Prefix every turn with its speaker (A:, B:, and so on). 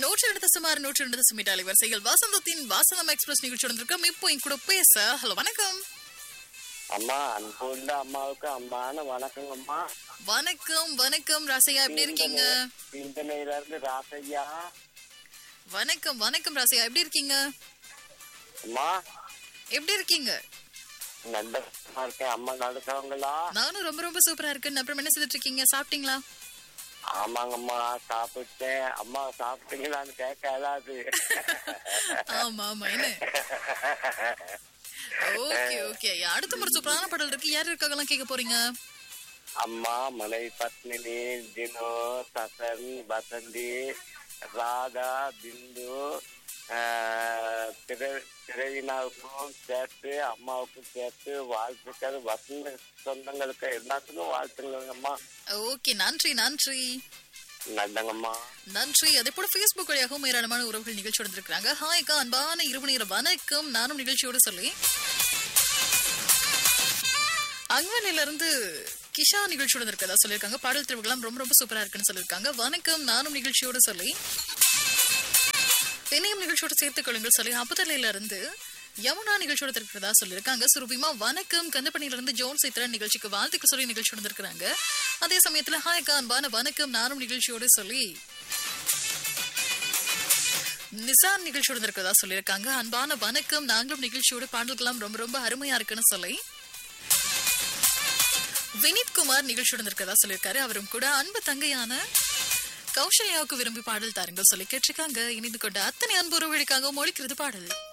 A: நூற்றி ரெண்டு சுமார் நூற்றி ரெண்டு தசமி வரிசைகள் வசந்தத்தின் வாசந்தம் எக்ஸ்பிரஸ் நிகழ்ச்சி வந்திருக்கோம் இப்போ என் கூட பேச ஹலோ வணக்கம்
B: அம்மா அன்புள்ள அம்மாவுக்கு அம்மான வணக்கங்கம்மா
A: வணக்கம் வணக்கம் ராசையா எப்படி இருக்கீங்க
B: சிந்தனையில இருந்து ராசையா
A: வணக்கம் வணக்கம் ராசையா எப்படி இருக்கீங்க
B: அம்மா
A: எப்படி இருக்கீங்க
B: நல்ல இருக்கேன் அம்மா நடக்கிறவங்களா
A: நானும் ரொம்ப ரொம்ப சூப்பரா இருக்கேன் அப்புறம் என்ன செய்துட்டு இருக்கீங்க சாப்பிட்டீங்களா
B: ஆமாங்கம்மா சாப்பிட்டேன் அம்மா சாப்பிட்டீங்களான்னு கேட்க இயலாது
A: ஆமா ஆமா என்ன ஓகே ஓகே அடுத்த முறை சூப்பரான பாடல் இருக்கு யார் இருக்காங்கலாம் கேட்க போறீங்க
B: அம்மா மலை பத்மினி ஜினு சசன் வசந்தி ராதா பிந்து ஆஹ், திரு- திரவினாவுக்கும் சேர்த்து அம்மாவுக்கும் சேர்த்து வாழ்த்துக்கள் வசந்த சொந்தங்களுக்கு எல்லாத்துக்கும் வாழ்த்துங்கம்மா
A: ஓகே நன்றி நன்றி
B: நல்லங்கம்மா
A: நன்றி அதே போல Facebook வழியாகவும் ஏராளமான உறவுகள் நிகழ்ச்சி வந்திருக்காங்க ஹாய்க்கா அன்பான இரவு நேர வணக்கம் நானும் நிகழ்ச்சியோடு சொல்லி அங்கவனில இருந்து கிஷா நிகழ்ச்சியோட இருக்கதா சொல்லியிருக்காங்க பாடல் திருவிழா ரொம்ப ரொம்ப சூப்பரா இருக்குன்னு சொல்லியிருக்காங்க வணக்கம் நானும் நிகழ்ச்சியோடு சொல்லி என்னையும் நிகழ்ச்சியோட சேர்த்துக் கொள்ளுங்கள் சொல்லி அப்புதலையில இருந்து யமுனா நிகழ்ச்சியோட இருக்கிறதா சொல்லியிருக்காங்க சுரூபிமா வணக்கம் கந்தப்பணியில இருந்து ஜோன் சித்ரா நிகழ்ச்சிக்கு வாழ்த்துக்கு சொல்லி நிகழ்ச்சியோட இருக்கிறாங்க அதே சமயத்துல ஹாய்க்கா அன்பான வணக்கம் நானும் நிகழ்ச்சியோடு சொல்லி நிசான் நிகழ்ச்சியோட இருக்கிறதா சொல்லியிருக்காங்க அன்பான வணக்கம் நாங்களும் நிகழ்ச்சியோட பாடல்கள்லாம் ரொம்ப ரொம்ப அருமையா இருக்குன்னு சொல்லி வினித் குமார் நிகழ்ச்சியோட இருக்கிறதா சொல்லியிருக்காரு அவரும் கூட அன்பு தங்கையான கௌசல்யாவுக்கு விரும்பி பாடல் தாருங்கள் சொல்லி கேட்டிருக்காங்க இணைந்து கொண்ட அத்தனை அன்பு உறவுகளுக்காக மொழிக்கிறது பாடல்